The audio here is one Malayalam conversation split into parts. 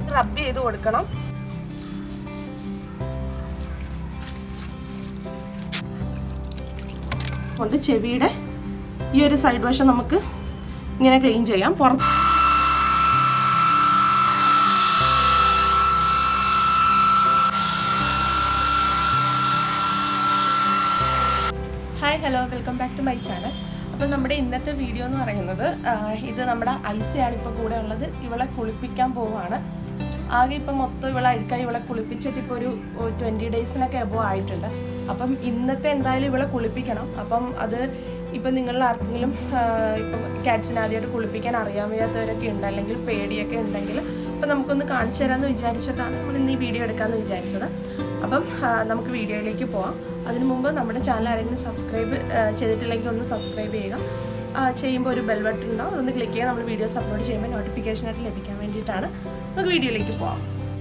റബ്ബ് ചെയ്ത് കൊടുക്കണം കൊണ്ട് ചെവിയുടെ ഈ ഒരു സൈഡ് വശം നമുക്ക് ഇങ്ങനെ ക്ലീൻ ചെയ്യാം പുറത്ത് hi hello welcome back to my channel അപ്പം നമ്മുടെ ഇന്നത്തെ വീഡിയോ എന്ന് പറയുന്നത് ആ, ഇത് നമ്മുടെ ഐസയാണ് ഇപ്പോൾ കൂടെ ഉള്ളത് ഇവളെ കുളിപ്പിക്കാൻ പോവുകയാണ് ആകെ ഇപ്പം മൊത്തം ഇവളെ അഴുക്കായി ഇവളെ കുളിപ്പിച്ചിട്ട് ഇപ്പോൾ ഒരു ട്വൻറ്റി ഡേയ്സിനൊക്കെ എബോ ആയിട്ടുണ്ട് അപ്പം ഇന്നത്തെ എന്തായാലും ഇവളെ കുളിപ്പിക്കണം അപ്പം അത് ഇപ്പം നിങ്ങളിൽ ആർക്കെങ്കിലും ആ, ഇപ്പം കാറ്റ്സിനെ ആദ്യമായിട്ട് കുളിപ്പിക്കാൻ അറിയാൻ വയ്യാത്തവരൊക്കെ ഉണ്ട് അല്ലെങ്കിൽ പേടിയൊക്കെ ഉണ്ടെങ്കിൽ അപ്പം നമുക്കൊന്ന് കാണിച്ചു തരാമെന്ന് വിചാരിച്ചിട്ടാണ് നമ്മൾ ഇന്ന് ഈ വീഡിയോ എടുക്കാമെന്ന് വിചാരിച്ചത് അപ്പം ആ, നമുക്ക് വീഡിയോയിലേക്ക് പോവാം അതിനു മുമ്പ് നമ്മുടെ ചാനൽ ആരെങ്കിലും സബ്സ്ക്രൈബ് ചെയ്തിട്ടില്ലെങ്കിൽ ഒന്ന് സബ്സ്ക്രൈബ് ചെയ്യുക ആ, ചെയ്യുമ്പോൾ ഒരു ബെൽ ബട്ടൺ ഉണ്ടാവും അതൊന്ന് ക്ലിക്ക് ചെയ്യുക നമ്മൾ വീഡിയോസ് അപ്ലോഡ് ചെയ്യുമ്പോൾ നോട്ടിഫിക്കേഷൻ ആയിട്ട് ലഭിക്കാൻ വേണ്ടിയിട്ടാണ് നമുക്ക് വീഡിയോയിലേക്ക് പോവാം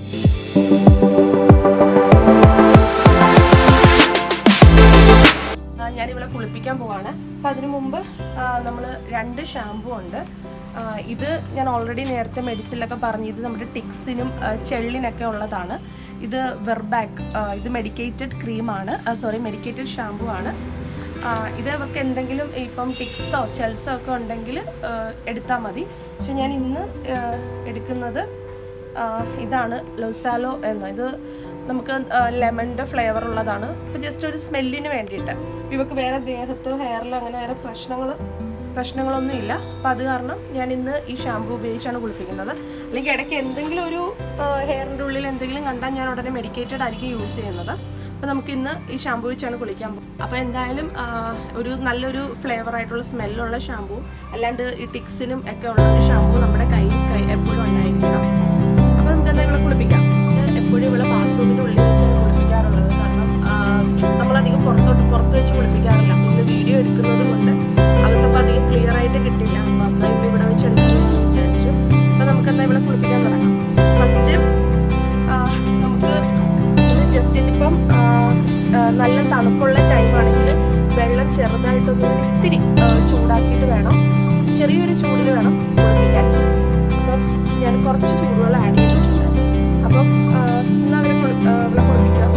ആ, ഞാനിവിടെ കുളിപ്പിക്കാൻ പോവാണ് അപ്പം അതിനു മുമ്പ് നമ്മൾ രണ്ട് ഷാമ്പു ഉണ്ട് ആ, ഇത് ഞാൻ ഓൾറെഡി നേരത്തെ മെഡിസിനിലൊക്കെ പറഞ്ഞു ഇത് നമ്മുടെ ടിക്സിനും ആ, ചെള്ളിനൊക്കെ ഉള്ളതാണ് ഇത് വെർബാക്ക് ആ, ഇത് മെഡിക്കേറ്റഡ് ക്രീമാണ് സോറി മെഡിക്കേറ്റഡ് ഷാമ്പു ആണ് ആ, ഇത് അവർക്ക് എന്തെങ്കിലും ഇപ്പം ടിക്സോ ചെൽസോ ഒക്കെ ഉണ്ടെങ്കിൽ എടുത്താൽ മതി പക്ഷെ ഞാൻ ഇന്ന് ആ, എടുക്കുന്നത് ആ, ഇതാണ് ലൊസാലോ എന്ന് ഇത് നമുക്ക് ലെമണിൻ്റെ ഫ്ലേവർ ഉള്ളതാണ് അപ്പോൾ ജസ്റ്റ് ഒരു സ്മെല്ലിന് വേണ്ടിയിട്ട് ഇവക്ക് വേറെ ദേഹത്തോ ഹെയറിലോ അങ്ങനെ വേറെ പ്രശ്നങ്ങൾ പ്രശ്നങ്ങളൊന്നും ഇല്ല അപ്പോൾ അത് കാരണം ഞാൻ ഇന്ന് ഈ ഷാമ്പു ഉപയോഗിച്ചാണ് കുളിപ്പിക്കുന്നത് അല്ലെങ്കിൽ ഇടയ്ക്ക് എന്തെങ്കിലും ഒരു ഹെയറിൻ്റെ ഉള്ളിൽ എന്തെങ്കിലും കണ്ടാൽ ഞാൻ ഉടനെ മെഡിക്കേറ്റഡ് ആയിരിക്കും യൂസ് ചെയ്യുന്നത് അപ്പോൾ നമുക്ക് ഇന്ന് ഈ ഷാമ്പു വെച്ചാണ് കുളിക്കാൻ പോകുന്നത് അപ്പോൾ എന്തായാലും ആ, ഒരു നല്ലൊരു ഫ്ലേവർ ആയിട്ടുള്ള സ്മെല്ലുള്ള ഷാമ്പു അല്ലാണ്ട് ഈ ടിക്സിനും ഒക്കെ ഉള്ള ഒരു ഷാമ്പു നമ്മുടെ കയ്യിൽ കൈ എപ്പോഴും ഉണ്ടായിരിക്കണം അപ്പോൾ നമുക്ക് എന്താ ഇവിടെ കുളിപ്പിക്കാം ഇത് എപ്പോഴും ഇവിടെ ബാത്റൂമിൻ്റെ ഉള്ളിൽ വെച്ചാണ് കുളിപ്പിക്കാറുള്ളത് കാരണം ആ, നമ്മളധികം പുറത്തോട്ട് പുറത്ത് വെച്ച് കുളിപ്പിക്കാറില്ല അപ്പോൾ ഇന്ന് വീഡിയോ എടുക്കുന്നത് കൊണ്ട് അകത്തപ്പോൾ അധികം ക്ലിയർ ആയിട്ട് കിട്ടില്ല അപ്പോൾ എന്നാൽ ഇന്ന് ഇവിടെ വെച്ച് എടുക്കാമെന്ന് വിചാരിച്ചു അപ്പോൾ നമുക്ക് എന്താ ഇവിടെ കുളിപ്പിക്കാൻ തുടങ്ങാം ഫസ്റ്റ് നമുക്ക് ജസ്റ്റ് ഇനിയിപ്പം ആ, ആ, നല്ല തണുപ്പുള്ള ടൈമാണെങ്കിൽ വെള്ളം ചെറുതായിട്ടൊന്ന് ഒരു ഇത്തിരി ആ, ചൂടാക്കിയിട്ട് വേണം ചെറിയൊരു ചൂടിൽ വേണം കുളിപ്പിക്കാൻ അപ്പം ഞാൻ കുറച്ച് ചൂടുവെള്ളം ആഡ് ചെയ്തിട്ടുണ്ട് അപ്പം ആ, എന്നാൽ അവരെ കുളി ആ, അവളെ കുളിപ്പിക്കാം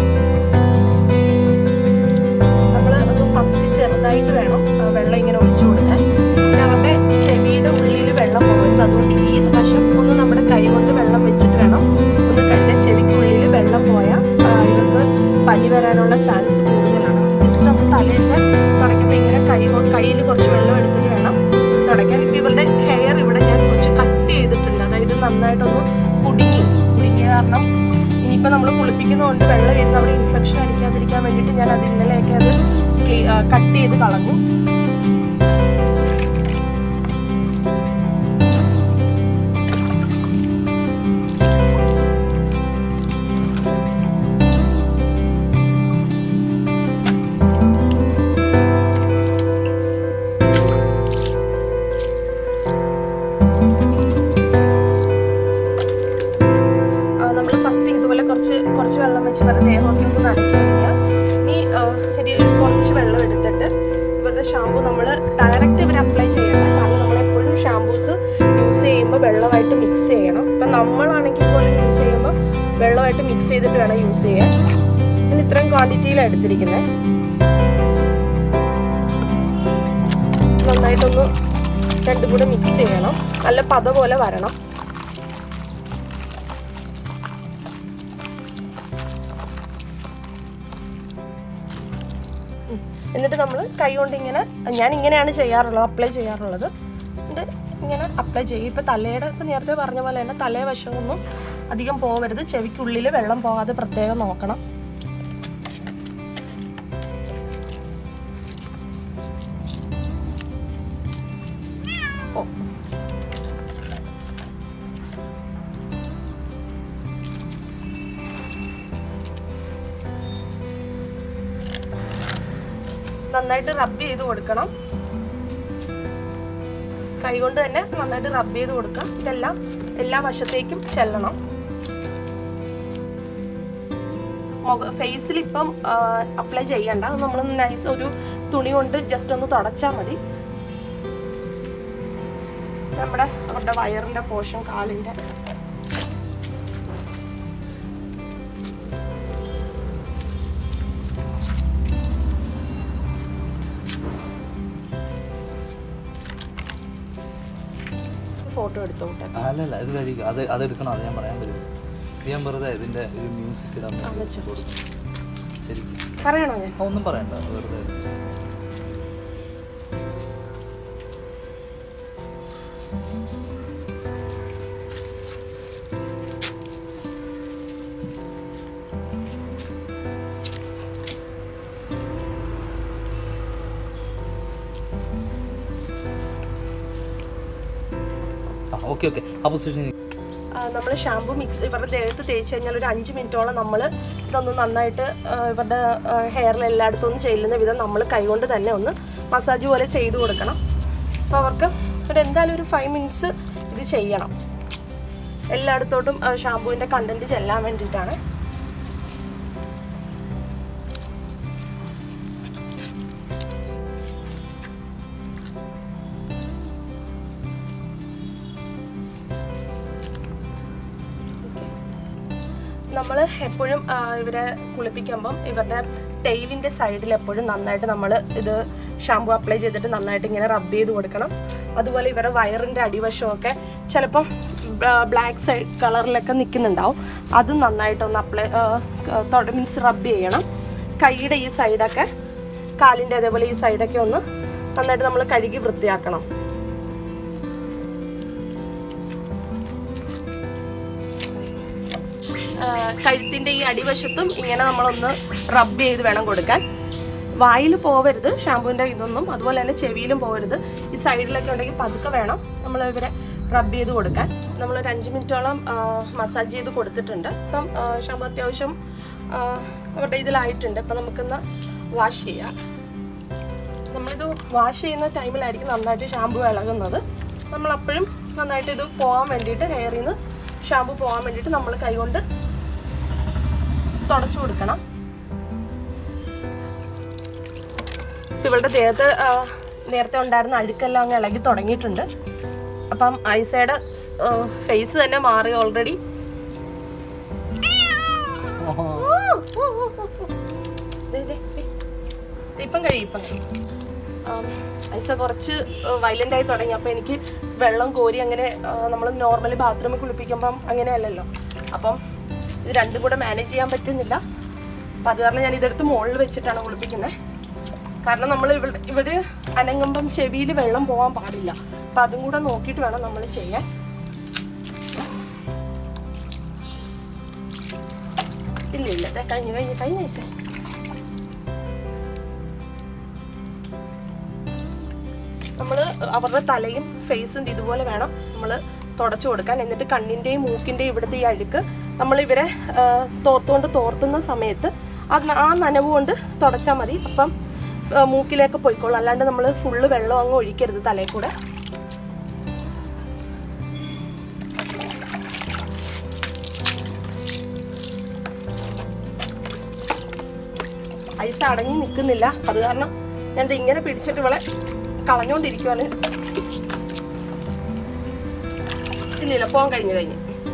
നമ്മൾ ഒന്ന് ഫസ്റ്റ് ചെറുതായിട്ട് വേണം ആ, വെള്ളം ഇങ്ങനെ ഒഴിച്ചു കൊടുക്കാൻ പിന്നെ അവരുടെ ചെവിയുടെ ഉള്ളിൽ വെള്ളം പോകരുത് അതുകൊണ്ട് ഈ വശം ഒന്ന് നമ്മുടെ കൈ കൊണ്ട് വെള്ളം വെച്ചിട്ട് വേണം ഒന്ന് കണ്ട ചെവിക്കുള്ളിൽ വെള്ളം പോയാൽ ആ, ഇവർക്ക് പനി വരാനുള്ള ചാൻസ് കൂടുതലാണ് ജസ്റ്റ് നമ്മൾ തലയൊക്കെ തുടയ്ക്കുമ്പോൾ ഇങ്ങനെ കൈ കയ്യിൽ കുറച്ച് വെള്ളം എടുത്തിട്ട് വേണം തുടയ്ക്കാൻ ഇപ്പം ഇവരുടെ ഹെയർ ഇവിടെ ഞാൻ കുറച്ച് കട്ട് ചെയ്തിട്ടുണ്ട് അതായത് നന്നായിട്ടൊന്ന് കുടുങ്ങി കുടുങ്ങിയ കാരണം ഇനിയിപ്പോൾ നമ്മൾ കുളിപ്പിക്കുന്നതുകൊണ്ട് വെള്ളം വീഴുന്ന അവിടെ ഇൻഫെക്ഷൻ അടിക്കാതിരിക്കാൻ വേണ്ടിയിട്ട് ഞാൻ അത് ഇന്നലെയൊക്കെ അത് കട്ട് ചെയ്ത് കളഞ്ഞു നമ്മൾ ഫസ്റ്റ് ഇതുപോലെ കുറച്ച് കുറച്ച് വെള്ളം വെച്ച് ഇവരുടെ ദേഹമൊക്കെ ഒന്ന് നനച്ച് കഴിഞ്ഞാൽ ഇനി ആ, ഒരു കുറച്ച് വെള്ളം എടുത്തിട്ട് ഇവരുടെ ഷാമ്പു നമ്മൾ ഡയറക്റ്റ് ഇവർ അപ്ലൈ ചെയ്യണ്ട കാരണം നമ്മൾ എപ്പോഴും ഷാമ്പൂസ് യൂസ് ചെയ്യുമ്പോൾ വെള്ളമായിട്ട് മിക്സ് ചെയ്യണം ഇപ്പം നമ്മളാണെങ്കിൽ പോലും യൂസ് ചെയ്യുമ്പോൾ വെള്ളമായിട്ട് മിക്സ് ചെയ്തിട്ട് വേണം യൂസ് ചെയ്യാൻ ഞാൻ ഇത്രയും ക്വാണ്ടിറ്റിയിലാണ് എടുത്തിരിക്കുന്നത് നന്നായിട്ടൊന്ന് രണ്ടും കൂടെ മിക്സ് ചെയ്യണം നല്ല പത പോലെ വരണം എന്നിട്ട് നമ്മൾ കൈ കൊണ്ട് ഇങ്ങനെ ഞാൻ ഇങ്ങനെയാണ് ചെയ്യാറുള്ളത് അപ്ലൈ ചെയ്യാറുള്ളത് എന്നിട്ട് ഇങ്ങനെ അപ്ലൈ ചെയ്യും ഇപ്പം തലയുടെ ഇപ്പം നേരത്തെ പറഞ്ഞ പോലെ തന്നെ തലേ വശമൊന്നും അധികം പോവരുത് ചെവിക്കുള്ളിൽ വെള്ളം പോകാതെ പ്രത്യേകം നോക്കണം ഓ നന്നായിട്ട് റബ്ബ് ചെയ്ത് കൊടുക്കണം കൈകൊണ്ട് തന്നെ നന്നായിട്ട് റബ്ബ് ചെയ്ത് കൊടുക്കുക ഇതെല്ലാം എല്ലാ വശത്തേക്കും ചെല്ലണം മുഖ ഫേസിൽ ഇപ്പം അപ്ലൈ ചെയ്യണ്ട അത് നമ്മൾ നൈസ് ഒരു തുണി കൊണ്ട് ജസ്റ്റ് ഒന്ന് തുടച്ചാൽ മതി നമ്മുടെ അവരുടെ വയറിൻ്റെ പോഷൻ കാലിൻ്റെ ഫോട്ടോ എടുത്തോട്ടെ അല്ലല്ല ഇത് കഴിക്കുക അത് അതെടുക്കണം അത് ഞാൻ പറയാൻ പറ്റും ഇത് ഞാൻ വെറുതെ ഇതിൻ്റെ ഒരു മ്യൂസിക് ഇടാൻ വേണ്ടി വെച്ചോ. കൊടുക്കും ശരിക്കും പറയണോ ഞാൻ ആ, ഒന്നും പറയണ്ട വെറുതെ ആ ഓക്കെ ഓക്കെ ആ പൊസിഷൻ നമ്മൾ ഷാമ്പു മിക്സ് ഇവരുടെ ദേഹത്ത് തേച്ച് കഴിഞ്ഞാൽ ഒരു അഞ്ച് മിനിറ്റോളം നമ്മൾ ഇതൊന്ന് നന്നായിട്ട് ആ, ഇവരുടെ ഹെയറിൽ എല്ലായിടത്തും ഒന്ന് ചെല്ലുന്ന വിധം നമ്മൾ കൈകൊണ്ട് തന്നെ ഒന്ന് മസാജ് പോലെ ചെയ്ത് കൊടുക്കണം അപ്പോൾ അവർക്ക് ഒരു എന്തായാലും ഒരു ഫൈവ് മിനിറ്റ്സ് ഇത് ചെയ്യണം എല്ലായിടത്തോട്ടും ഷാമ്പുവിൻ്റെ കണ്ടൻറ്റ് ചെല്ലാൻ വേണ്ടിയിട്ടാണ് നമ്മൾ എപ്പോഴും ആ, ഇവരെ കുളിപ്പിക്കുമ്പം ഇവരുടെ ടെയിലിൻ്റെ സൈഡിൽ എപ്പോഴും നന്നായിട്ട് നമ്മൾ ഇത് ഷാമ്പു അപ്ലൈ ചെയ്തിട്ട് നന്നായിട്ട് ഇങ്ങനെ റബ്ബ് ചെയ്ത് കൊടുക്കണം അതുപോലെ ഇവരുടെ വയറിൻ്റെ അടിവശമൊക്കെ ചിലപ്പം ബ്ലാക്ക് സൈഡ് കളറിലൊക്കെ നിൽക്കുന്നുണ്ടാവും അത് നന്നായിട്ടൊന്ന് അപ്ലൈ മീൻസ് റബ്ബ് ചെയ്യണം കൈയുടെ ഈ സൈഡൊക്കെ കാലിൻ്റെ അതേപോലെ ഈ സൈഡൊക്കെ ഒന്ന് നന്നായിട്ട് നമ്മൾ കഴുകി വൃത്തിയാക്കണം ആ, കഴുത്തിന്റെ ഈ അടിവശത്തും ഇങ്ങനെ നമ്മളൊന്ന് റബ്ബ് ചെയ്ത് വേണം കൊടുക്കാൻ വായിൽ പോവരുത് ഷാമ്പുവിന്റെ ഇതൊന്നും അതുപോലെ തന്നെ ചെവിയിലും പോവരുത് ഈ സൈഡിലൊക്കെ ഉണ്ടെങ്കിൽ പതുക്കെ വേണം നമ്മൾ ഇവരെ റബ്ബ് ചെയ്ത് കൊടുക്കാൻ നമ്മൾ ഒരു അഞ്ച് മിനിറ്റോളം മസാജ് ചെയ്ത് കൊടുത്തിട്ടുണ്ട് ഇപ്പം ആ, ഷാമ്പു അത്യാവശ്യം ആ, അവരുടെ ഇതിലായിട്ടുണ്ട് ഇപ്പം നമുക്കൊന്ന് വാഷ് ചെയ്യാം നമ്മളിത് വാഷ് ചെയ്യുന്ന ടൈമിലായിരിക്കും നന്നായിട്ട് ഷാമ്പു ഇളകുന്നത് നമ്മൾ അപ്പോഴും നന്നായിട്ട് ഇത് പോകാൻ വേണ്ടിയിട്ട് ഹെയറിൽ നിന്ന് ഷാമ്പു പോകാൻ വേണ്ടിയിട്ട് നമ്മൾ കൈകൊണ്ട് തുടച്ചു കൊടുക്കണം ഇവളുടെ ദേഹത്ത് ആ, നേരത്തെ ഉണ്ടായിരുന്ന അഴുക്കെല്ലാം അങ്ങ് ഇളകി തുടങ്ങിയിട്ടുണ്ട് അപ്പം ഐസയുടെ ഫേസ് തന്നെ മാറി ഓൾറെഡി ഇപ്പം കഴിയും ഇപ്പം കഴിയും ആം, ഐസ കുറച്ച് വയലൻ്റ് ആയി തുടങ്ങി അപ്പോൾ എനിക്ക് വെള്ളം കോരി അങ്ങനെ നമ്മൾ നോർമലി ബാത്റൂമിൽ കുളിപ്പിക്കുമ്പം അങ്ങനെയല്ലല്ലോ അപ്പം ഇത് രണ്ടും കൂടെ മാനേജ് ചെയ്യാൻ പറ്റുന്നില്ല അപ്പം അത് കാരണം ഞാൻ ഇതെടുത്ത് മുകളിൽ വെച്ചിട്ടാണ് കുളിപ്പിക്കുന്നത് കാരണം നമ്മൾ ഇവിടെ ഇവിടെ അനങ്ങുമ്പം ചെവിയിൽ വെള്ളം പോകാൻ പാടില്ല അപ്പം അതും കൂടെ നോക്കിയിട്ട് വേണം നമ്മൾ ചെയ്യാൻ ഇല്ല ഇല്ല ദേ കഴിഞ്ഞു കഴിഞ്ഞു കഴിഞ്ഞ ഐസേ നമ്മൾ അവരുടെ തലയും ഫേസും ഇതുപോലെ വേണം നമ്മൾ തുടച്ചു കൊടുക്കാൻ എന്നിട്ട് കണ്ണിൻ്റെയും മൂക്കിൻ്റെയും ഇവിടുത്തെ ഈ അഴുക്ക് നമ്മൾ ഇവരെ ആ, തോർത്തുകൊണ്ട് തോർത്തുന്ന സമയത്ത് ആ ന- ആ നനവ് കൊണ്ട് തുടച്ചാൽ മതി അപ്പം ആ, മൂക്കിലേക്ക് പോയിക്കോളും അല്ലാണ്ട് നമ്മൾ ഫുള്ള് വെള്ളം അങ്ങ് ഒഴിക്കരുത് തലയിൽ കൂടെ ഐസ് അടങ്ങി നിൽക്കുന്നില്ല അത് കാരണം ഞാൻ ഇത് ഇങ്ങനെ പിടിച്ചിട്ട് ഇവളെ കളഞ്ഞോണ്ടിരിക്കുവാണ് ഇല്ല ഇല്ല പോകാൻ കഴിഞ്ഞു കഴിഞ്ഞു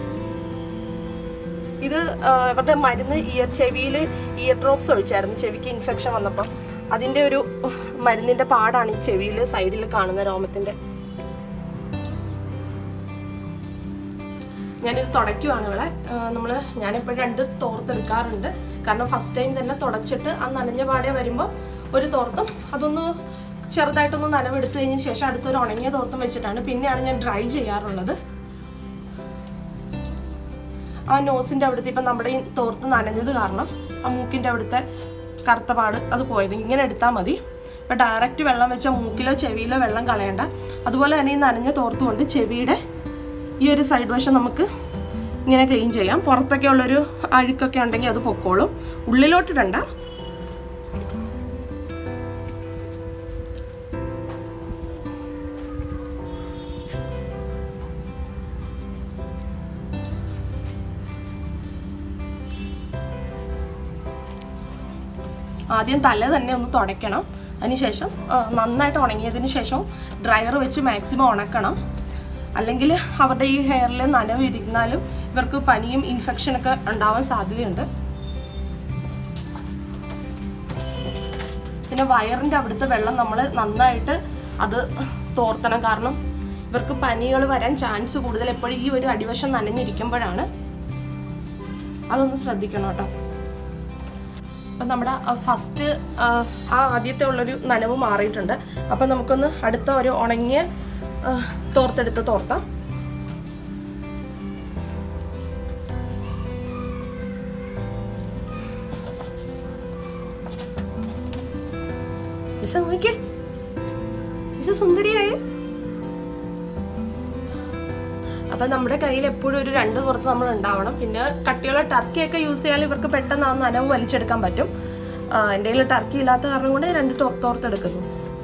ഇത് ആ, ഇവരുടെ മരുന്ന് ഇയർ ചെവിയിൽ ഇയർ ഡ്രോപ്സ് ഒഴിച്ചായിരുന്നു ചെവിക്ക് ഇൻഫെക്ഷൻ വന്നപ്പോൾ അതിൻ്റെ ഒരു മരുന്നിൻ്റെ പാടാണ് ഈ ചെവിയിൽ സൈഡിൽ കാണുന്ന രോമത്തിൻ്റെ ഞാനിത് തുടയ്ക്കുവാണ് ഇവിടെ നമ്മൾ ഞാനിപ്പോൾ രണ്ട് തോർത്തെടുക്കാറുണ്ട് കാരണം ഫസ്റ്റ് ടൈം തന്നെ തുടച്ചിട്ട് ആ നനഞ്ഞ പാടെ വരുമ്പോൾ ഒരു തോർത്തും അതൊന്ന് ചെറുതായിട്ടൊന്ന് നനവെടുത്ത് കഴിഞ്ഞ ശേഷം അടുത്തൊരു ഉണങ്ങിയ തോർത്തും വെച്ചിട്ടാണ് പിന്നെയാണ് ഞാൻ ഡ്രൈ ചെയ്യാറുള്ളത് ആ നോസിൻ്റെ അവിടുത്തെ ഇപ്പം നമ്മുടെ ഈ തോർത്ത് നനഞ്ഞത് കാരണം ആ മൂക്കിൻ്റെ അവിടുത്തെ കറുത്ത പാട് അത് പോയത് ഇങ്ങനെ എടുത്താൽ മതി ഇപ്പം ഡയറക്റ്റ് വെള്ളം വെച്ച മൂക്കിലോ ചെവിയിലോ വെള്ളം കളയണ്ട അതുപോലെ തന്നെ ഈ നനഞ്ഞ തോർത്ത് കൊണ്ട് ചെവിയുടെ ഈ ഒരു സൈഡ് വശം നമുക്ക് ഇങ്ങനെ ക്ലീൻ ചെയ്യാം പുറത്തൊക്കെ ഉള്ളൊരു അഴുക്കൊക്കെ ഉണ്ടെങ്കിൽ അത് പൊക്കോളും ഉള്ളിലോട്ടിടണ്ട ആദ്യം തല തന്നെ ഒന്ന് തുടയ്ക്കണം അതിനുശേഷം ആ, നന്നായിട്ട് ഉണങ്ങിയതിന് ശേഷം ഡ്രയർ വെച്ച് മാക്സിമം ഉണക്കണം അല്ലെങ്കിൽ അവരുടെ ഈ ഹെയറിൽ നനവ് ഇരുന്നാലും ഇവർക്ക് പനിയും ഇൻഫെക്ഷനൊക്കെ ഉണ്ടാവാൻ സാധ്യതയുണ്ട് പിന്നെ വയറിൻ്റെ അവിടുത്തെ വെള്ളം നമ്മൾ നന്നായിട്ട് അത് തോർത്തണം കാരണം ഇവർക്ക് പനികൾ വരാൻ ചാൻസ് കൂടുതൽ എപ്പോഴും ഈ ഒരു അടിവശം നനഞ്ഞിരിക്കുമ്പോഴാണ് അതൊന്ന് ശ്രദ്ധിക്കണം കേട്ടോ അപ്പം നമ്മുടെ ഫസ്റ്റ് ആ ആദ്യത്തെ ഉള്ളൊരു നനവ് മാറിയിട്ടുണ്ട് അപ്പം നമുക്കൊന്ന് അടുത്ത ഒരു ഉണങ്ങിയ ആ, തോർത്തെടുത്ത് തോർത്താം ഇസ നോക്കിക്കേ ഇസ സുന്ദരിയായി അപ്പൊ നമ്മുടെ കയ്യിൽ എപ്പോഴും ഒരു രണ്ട് പുറത്ത് നമ്മൾ ഉണ്ടാവണം പിന്നെ കട്ടിയുള്ള ടർക്കിയൊക്കെ യൂസ് ചെയ്യാൻ ഇവർക്ക് പെട്ടെന്ന് ആ നനവ് വലിച്ചെടുക്കാൻ പറ്റും ആ, എൻ്റെ കയ്യിൽ ടർക്കി ഇല്ലാത്ത കാരണം കൊണ്ട് ഞാൻ രണ്ട് ടോ- തോർത്തെടുക്കുന്നു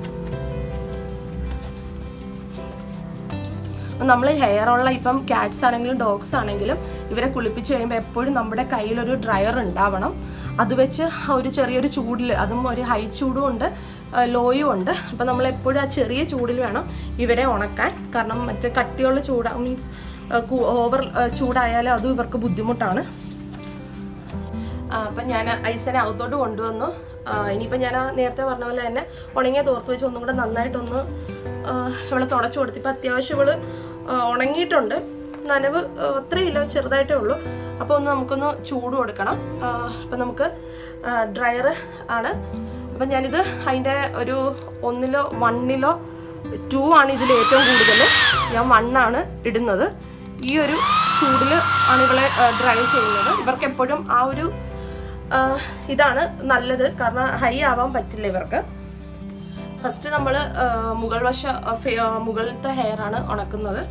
നമ്മൾ ഹെയർ ഉള്ള ഇപ്പം ക്യാറ്റ്സ് ആണെങ്കിലും ഡോഗ്സ് ആണെങ്കിലും ഇവരെ കുളിപ്പിച്ച് കഴിയുമ്പോൾ എപ്പോഴും നമ്മുടെ കയ്യിലൊരു ഡ്രയർ ഉണ്ടാവണം അത് വെച്ച് ആ ഒരു ചെറിയൊരു ചൂടിൽ അതും ഒരു ഹൈ ചൂടും ഉണ്ട് ലോയും ഉണ്ട് അപ്പം നമ്മൾ എപ്പോഴും ആ ചെറിയ ചൂടിൽ വേണം ഇവരെ ഉണക്കാൻ കാരണം മറ്റേ കട്ടിയുള്ള ചൂട് മീൻസ് ഓവർ ചൂടായാലും അതും ഇവർക്ക് ബുദ്ധിമുട്ടാണ് ആ, അപ്പം ഞാൻ ഐസനെ അകത്തോട്ട് കൊണ്ടുവന്നു ആ, ഇനിയിപ്പം ഞാൻ ആ നേരത്തെ പറഞ്ഞ പോലെ തന്നെ ഉണങ്ങിയ തോർത്ത് വെച്ച് ഒന്നും കൂടെ നന്നായിട്ടൊന്ന് ആ, ഇവളെ തുടച്ചു കൊടുത്തു ഇപ്പം അത്യാവശ്യം ഇവള് ആ, ഉണങ്ങിയിട്ടുണ്ട് നനവ് ആ, അത്രയില്ല ചെറുതായിട്ടേ ഉള്ളൂ അപ്പോൾ ഒന്ന് നമുക്കൊന്ന് ചൂട് കൊടുക്കണം അപ്പം നമുക്ക് ഡ്രയർ ആണ് അപ്പം ഞാനിത് അതിൻ്റെ ഒരു ഒന്നിലോ വണ്ണിലോ ടു ആണ് ഇതിൽ ഏറ്റവും കൂടുതൽ ഞാൻ വണ്ണാണ് ഇടുന്നത് ഈ ഒരു ചൂടിൽ ആണ് ഇവളെ ഡ്രൈ ചെയ്യുന്നത് ഇവർക്ക് എപ്പോഴും ആ ഒരു ആ, ഇതാണ് നല്ലത് കാരണം ഹൈ ആവാൻ പറ്റില്ല ഇവർക്ക് ഫസ്റ്റ് നമ്മൾ മുകൾ വശ ആ, ഫെ- ആ, മുകളിലത്തെ ഹെയർ ആണ് ഉണക്കുന്നത്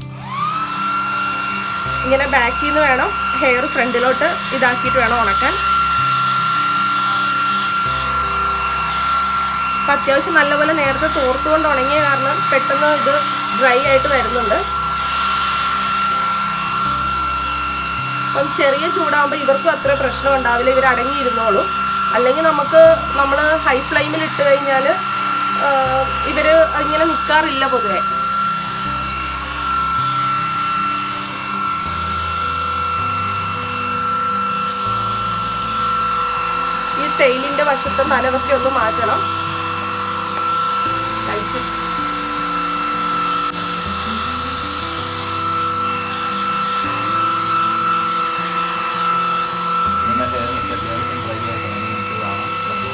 ഇങ്ങനെ ബാക്കിൽ നിന്ന് വേണം ഹെയർ ഫ്രണ്ടിലോട്ട് ഇതാക്കിയിട്ട് വേണം ഉണക്കാൻ അപ്പം അത്യാവശ്യം നല്ലപോലെ നേരത്തെ തോർത്തുകൊണ്ട് ഉണങ്ങിയ കാരണം പെട്ടെന്ന് ഇത് ഡ്രൈ ആയിട്ട് വരുന്നുണ്ട് അപ്പം ചെറിയ ചൂടാകുമ്പോൾ ഇവർക്കും അത്ര പ്രശ്നം ഉണ്ടാവില്ല ഇവർ അടങ്ങിയിരുന്നോളും അല്ലെങ്കിൽ നമുക്ക് നമ്മൾ ഹൈ ഫ്ലെയിമിൽ ഇട്ട് കഴിഞ്ഞാൽ ഇവർ ഇങ്ങനെ നിൽക്കാറില്ല പൊതുവെ ഈ ടെയിലിന്റെ വശത്തെ നനവൊക്കെ ഒന്ന് മാറ്റണം കഴിക്കും പിന്നെ ഹെയർ ഒക്കെ അത്യാവശ്യം ഡ്രൈ ആയിട്ട് നമുക്ക് കാണാം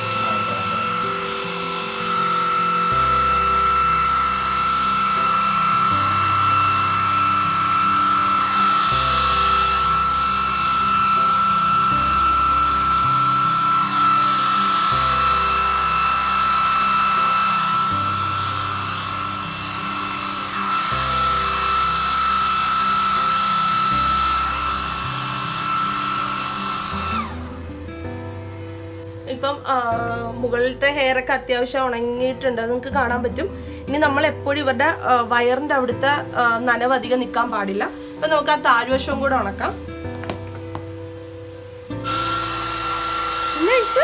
ഇപ്പം ആ, മുകളിലത്തെ ഹെയർ ഒക്കെ അത്യാവശ്യം ഉണങ്ങിയിട്ടുണ്ട് അത് നിങ്ങൾക്ക് കാണാൻ പറ്റും ഇനി നമ്മൾ എപ്പോഴും ഇവരുടെ ആ, വയറിന്റെ അവിടുത്തെ ആ, നനവ് അധികം നിൽക്കാൻ പാടില്ല അപ്പൊ നമുക്ക് ആ താഴ്വശവും കൂടെ ഉണക്കാം Nice.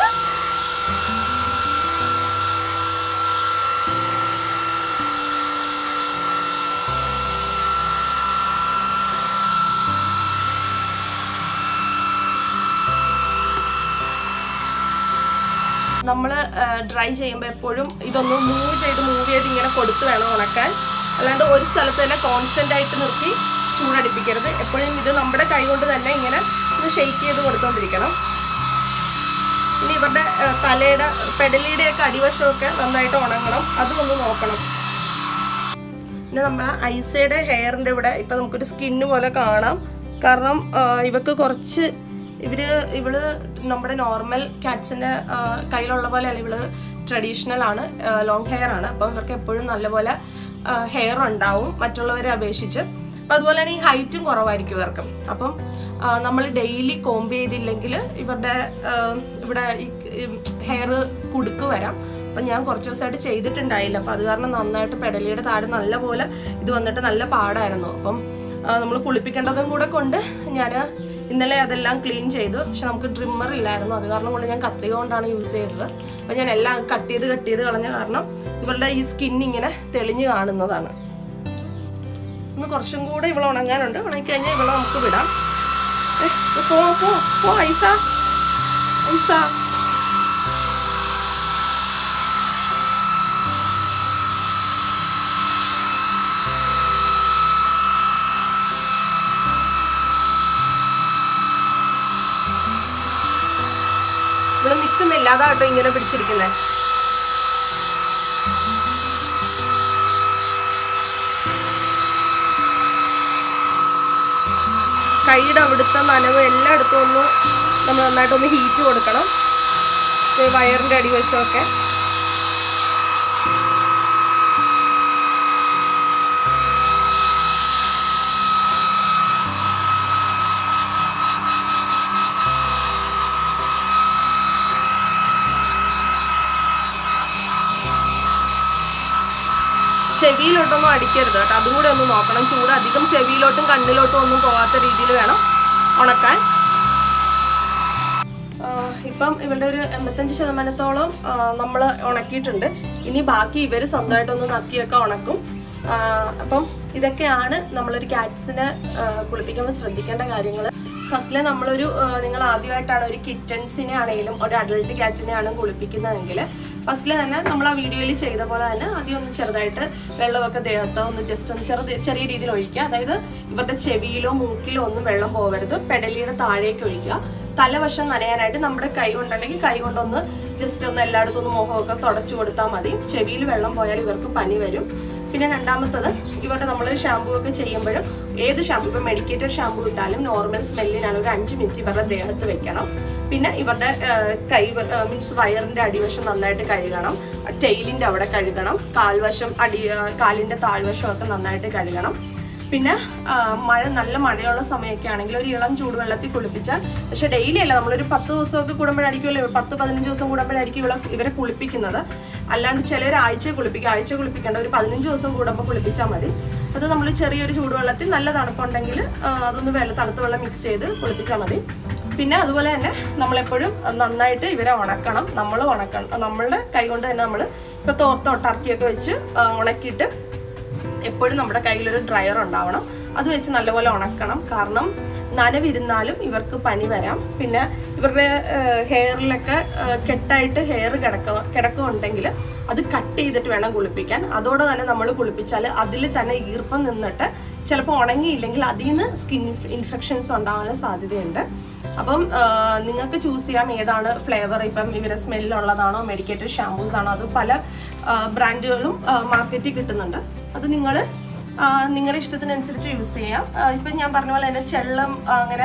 നമ്മൾ ഡ്രൈ ചെയ്യുമ്പോൾ എപ്പോഴും ഇതൊന്ന് മൂവ് ചെയ്ത് മൂവ് ചെയ്ത് ഇങ്ങനെ കൊടുത്ത് വേണം ഉണക്കാൻ അല്ലാണ്ട് ഒരു സ്ഥലത്ത് തന്നെ കോൺസ്റ്റന്റ് ആയിട്ട് നിർത്തി ചൂടടിപ്പിക്കരുത് എപ്പോഴും ഇത് നമ്മുടെ കൈ കൊണ്ട് തന്നെ ഇങ്ങനെ ഒന്ന് ഷെയ്ക്ക് ചെയ്ത് കൊടുത്തോണ്ടിരിക്കണം ഇനി ഇവരുടെ ആ, തലയുടെ പെടലിയുടെ ഒക്കെ അടിവശമൊക്കെ നന്നായിട്ട് ഉണങ്ങണം അതും ഒന്ന് നോക്കണം പിന്നെ നമ്മളെ ഐസയുടെ ഹെയറിൻ്റെ ഇവിടെ ഇപ്പം നമുക്കൊരു സ്കിന്ന് പോലെ കാണാം കാരണം ആ, ഇവക്ക് കുറച്ച് ഇവര് ഇവള് നമ്മുടെ നോർമൽ കാറ്റ്സിൻ്റെ കയ്യിലുള്ള പോലെ അല്ല ഇവള് ട്രഡീഷണൽ ആണ് ലോങ് ഹെയർ ആണ് അപ്പം ഇവർക്ക് എപ്പോഴും നല്ലപോലെ ഹെയർ ഉണ്ടാവും മറ്റുള്ളവരെ അപേക്ഷിച്ച് അപ്പം അതുപോലെ തന്നെ ഈ ഹൈറ്റും കുറവായിരിക്കും ഇവർക്ക് അപ്പം നമ്മൾ ഡെയിലി കോംബ് ചെയ്തില്ലെങ്കിൽ ഇവരുടെ ആ, ഇവിടെ ഈ ഹെയർ കുടുക്ക് വരാം അപ്പം ഞാൻ കുറച്ച് ദിവസമായിട്ട് ചെയ്തിട്ടുണ്ടായില്ല അപ്പം അത് കാരണം നന്നായിട്ട് പെടലിയുടെ താഴെ നല്ല പോലെ ഇത് വന്നിട്ട് നല്ല പാടായിരുന്നു അപ്പം നമ്മൾ കുളിപ്പിക്കേണ്ടതും കൂടെ കൊണ്ട് ഞാൻ ഇന്നലെ അതെല്ലാം ക്ലീൻ ചെയ്തു പക്ഷെ നമുക്ക് ട്രിമ്മർ ഇല്ലായിരുന്നു അത് കാരണം കൊണ്ട് ഞാൻ കത്രിക കൊണ്ടാണ് യൂസ് ചെയ്തത് അപ്പം ഞാൻ എല്ലാം കട്ട് ചെയ്ത് കട്ട് ചെയ്ത് കളഞ്ഞ കാരണം ഇവരുടെ ഈ സ്കിൻ ഇങ്ങനെ തെളിഞ്ഞ് കാണുന്നതാണ് ഒന്ന് കുറച്ചും കൂടെ ഇവളെ ഉണങ്ങാനുണ്ട് ഉണങ്ങി കഴിഞ്ഞാൽ ഇവളെ നമുക്ക് വിടാം ഏ, പോ പോ പോ ഐസ ഐസ അതാ കേട്ടോ ഇങ്ങനെ പിടിച്ചിരിക്കുന്നത് കൈയുടെ അവിടുത്തെ നനവ് എല്ലായിടത്തും ഒന്ന് നമ്മൾ നന്നായിട്ടൊന്ന് ഹീറ്റ് കൊടുക്കണം ഈ വയറിൻ്റെ അടിവശമൊക്കെ ചെവിയിലോട്ടൊന്നും അടിക്കരുത് കേട്ടോ അതും കൂടെ ഒന്ന് നോക്കണം ചൂട് അധികം ചെവിയിലോട്ടും കണ്ണിലോട്ടും ഒന്നും പോകാത്ത രീതിയിൽ വേണം ഉണക്കാൻ ആഹ് ഇപ്പം ഇവരുടെ ഒരു എൺപത്തഞ്ച് ശതമാനത്തോളം നമ്മൾ ഉണക്കിയിട്ടുണ്ട് ഇനി ബാക്കി ഇവർ സ്വന്തമായിട്ടൊന്ന് നക്കിയൊക്കെ ഉണക്കും ആഹ് അപ്പം ഇതൊക്കെയാണ് നമ്മളൊരു ക്യാറ്റ്സിനെ കുളിപ്പിക്കുമ്പോൾ ശ്രദ്ധിക്കേണ്ട കാര്യങ്ങൾ ഫസ്റ്റിലെ നമ്മളൊരു ആഹ് നിങ്ങൾ ആദ്യമായിട്ടാണ് ഒരു കിറ്റൻസിനെ ആണെങ്കിലും ഒരു അഡൽട്ട് ക്യാറ്റിനെ ആണ് കുളിപ്പിക്കുന്നതെങ്കിൽ ഫസ്റ്റിലെ തന്നെ നമ്മൾ ആ വീഡിയോയിൽ ചെയ്ത പോലെ തന്നെ ആദ്യം ഒന്ന് ചെറുതായിട്ട് വെള്ളമൊക്കെ ദേഹത്തോ ഒന്ന് ജസ്റ്റ് ഒന്ന് ചെറുത് ചെറിയ രീതിയിൽ ഒഴിക്കുക അതായത് ഇവരുടെ ചെവിയിലോ മൂക്കിലോ ഒന്നും വെള്ളം പോകരുത് പെടലിയുടെ താഴേക്ക് ഒഴിക്കുക തലവശം നനയാനായിട്ട് നമ്മുടെ കൈ കൊണ്ടുണ്ടെങ്കിൽ കൈ കൊണ്ടൊന്ന് ജസ്റ്റ് ഒന്ന് എല്ലായിടത്തും ഒന്ന് മുഖമൊക്കെ തുടച്ചു കൊടുത്താൽ മതി ചെവിയിൽ വെള്ളം പോയാൽ ഇവർക്ക് പനി വരും പിന്നെ രണ്ടാമത്തത് ഇവരുടെ നമ്മൾ ഷാമ്പൂ ഒക്കെ ചെയ്യുമ്പോഴും ഏത് ഷാമ്പൂ ഇപ്പം മെഡിക്കേറ്റഡ് ഷാമ്പൂ ഇട്ടാലും നോർമൽ സ്മെല്ലിനാണ് ഒരു അഞ്ച് മിനിറ്റ് ഇവരുടെ ദേഹത്ത് വെക്കണം പിന്നെ ഇവരുടെ ആ, കൈ മീൻസ് വയറിന്റെ അടിവശം നന്നായിട്ട് കഴുകണം ടെയിലിന്റെ അവിടെ കഴുകണം കാൽവശം അടി ആ, കാലിന്റെ താഴ്വശമൊക്കെ നന്നായിട്ട് കഴുകണം പിന്നെ ആ, മഴ നല്ല മഴയുള്ള സമയമൊക്കെ ആണെങ്കിൽ ഒരു ഇളം ചൂടുവെള്ളത്തിൽ കുളിപ്പിച്ചാൽ പക്ഷെ ഡെയിലി അല്ല നമ്മളൊരു പത്ത് ദിവസമൊക്കെ കൂടുമ്പോഴായിരിക്കുമല്ലോ പത്ത് പതിനഞ്ച് ദിവസം കൂടുമ്പോഴായിരിക്കും ഇവളെ ഇവരെ കുളിപ്പിക്കുന്നത് അല്ലാണ്ട് ചിലർ ആഴ്ച കുളിപ്പിക്കുക ആഴ്ച കുളിപ്പിക്കേണ്ട ഒരു പതിനഞ്ച് ദിവസം കൂടുമ്പോൾ കുളിപ്പിച്ചാൽ മതി അത് നമ്മൾ ചെറിയൊരു ചൂടുവെള്ളത്തിൽ നല്ല തണുപ്പുണ്ടെങ്കിൽ ആ, അതൊന്ന് വെള്ളം തണുത്ത വെള്ളം മിക്സ് ചെയ്ത് കുളിപ്പിച്ചാൽ മതി പിന്നെ അതുപോലെ തന്നെ നമ്മളെപ്പോഴും നന്നായിട്ട് ഇവരെ ഉണക്കണം നമ്മൾ ഉണക്കണം നമ്മളുടെ കൈ കൊണ്ട് തന്നെ നമ്മൾ ഇപ്പോൾ തോർത്തോ ടർക്കിയൊക്കെ വെച്ച് ആ, ഉണക്കിയിട്ട് എപ്പോഴും നമ്മുടെ കയ്യിലൊരു ഡ്രയർ ഉണ്ടാവണം അത് വെച്ച് നല്ലപോലെ ഉണക്കണം കാരണം നനവിരുന്നാലും ഇവർക്ക് പനി വരാം പിന്നെ ഇവരുടെ ഹെയറിലൊക്കെ കെട്ടായിട്ട് ഹെയർ കിടക്ക കിടക്കുന്നുണ്ടെങ്കിൽ അത് കട്ട് ചെയ്തിട്ട് വേണം കുളിപ്പിക്കാൻ അതോടെ തന്നെ നമ്മൾ കുളിപ്പിച്ചാൽ അതിൽ തന്നെ ഈർപ്പം നിന്നിട്ട് ചിലപ്പോൾ ഉണങ്ങിയില്ലെങ്കിൽ അതിൽ നിന്ന് സ്കിൻ ഇൻഫെക്ഷൻസ് ഉണ്ടാവാൻ സാധ്യതയുണ്ട് അപ്പം ആ, നിങ്ങൾക്ക് ചൂസ് ചെയ്യാം ഏതാണ് ഫ്ലേവർ ഇപ്പം ഇവരെ സ്മെല്ലുള്ളതാണോ മെഡിക്കേറ്റഡ് ഷാമ്പൂസ് ആണോ അത് പല ബ്രാൻഡുകളും മാർക്കറ്റിൽ കിട്ടുന്നുണ്ട് അത് നിങ്ങൾ നിങ്ങളുടെ ഇഷ്ടത്തിനനുസരിച്ച് യൂസ് ചെയ്യാം ആ, ഇപ്പം ഞാൻ പറഞ്ഞ പോലെ തന്നെ ചെള്ളം അങ്ങനെ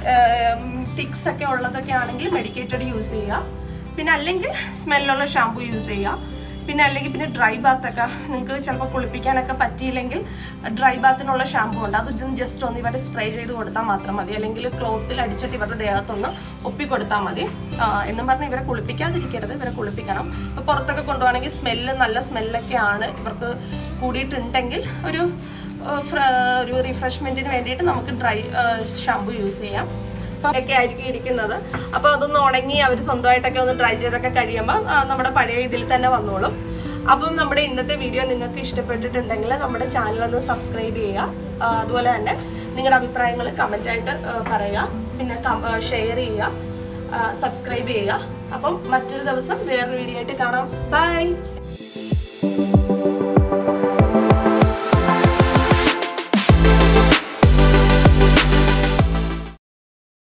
ടിക്സ് ഒക്കെ ഉള്ളതൊക്കെ ആണെങ്കിൽ മെഡിക്കേറ്റഡ് യൂസ് ചെയ്യുക പിന്നെ അല്ലെങ്കിൽ സ്മെല്ലുള്ള ഷാമ്പു യൂസ് ചെയ്യുക പിന്നെ അല്ലെങ്കിൽ പിന്നെ ഡ്രൈ ബാത്ത് ഒക്കെ നിങ്ങൾക്ക് ചിലപ്പോൾ കുളിപ്പിക്കാനൊക്കെ പറ്റിയില്ലെങ്കിൽ ഡ്രൈ ബാത്തിനുള്ള ഷാമ്പു ഉണ്ട് അത് ഇതും ജസ്റ്റ് ഒന്ന് ഇവരെ സ്പ്രേ ചെയ്ത് കൊടുത്താൽ മാത്രം മതി അല്ലെങ്കിൽ ക്ലോത്തിൽ അടിച്ചിട്ട് ഇവരുടെ ദേഹത്തൊന്ന് ഒപ്പി കൊടുത്താൽ മതി ആ, എന്നും പറഞ്ഞ് ഇവരെ കുളിപ്പിക്കാതിരിക്കരുത് ഇവരെ കുളിപ്പിക്കണം ഇപ്പോൾ പുറത്തൊക്കെ കൊണ്ടുപോകണമെങ്കിൽ സ്മെല്ല് നല്ല സ്മെല്ലൊക്കെ ആണ് ഇവർക്ക് കൂടിയിട്ടുണ്ടെങ്കിൽ ഒരു ആ, ഫ്ര- ഒരു റിഫ്രഷ്മെൻറ്റിന് വേണ്ടിയിട്ട് നമുക്ക് ഡ്രൈ ഷാമ്പു യൂസ് ചെയ്യാം ഒക്കെ ആയിരിക്കും ഇരിക്കുന്നത് അപ്പോൾ അതൊന്ന് ഉണങ്ങി അവർ സ്വന്തമായിട്ടൊക്കെ ഒന്ന് ഡ്രൈ ചെയ്തൊക്കെ കഴിയുമ്പോൾ ആ, നമ്മുടെ പഴയ ഇതിൽ തന്നെ വന്നോളും അപ്പം നമ്മുടെ ഇന്നത്തെ വീഡിയോ നിങ്ങൾക്ക് ഇഷ്ടപ്പെട്ടിട്ടുണ്ടെങ്കിൽ നമ്മുടെ ചാനൽ ഒന്ന് സബ്സ്ക്രൈബ് ചെയ്യുക ആ, അതുപോലെ തന്നെ നിങ്ങളുടെ അഭിപ്രായങ്ങൾ കമൻ്റായിട്ട് പറയുക പിന്നെ ഷെയർ ചെയ്യുക സബ്സ്ക്രൈബ് ചെയ്യുക അപ്പം മറ്റൊരു ദിവസം വേറൊരു വീഡിയോ ആയിട്ട് കാണാം ബൈ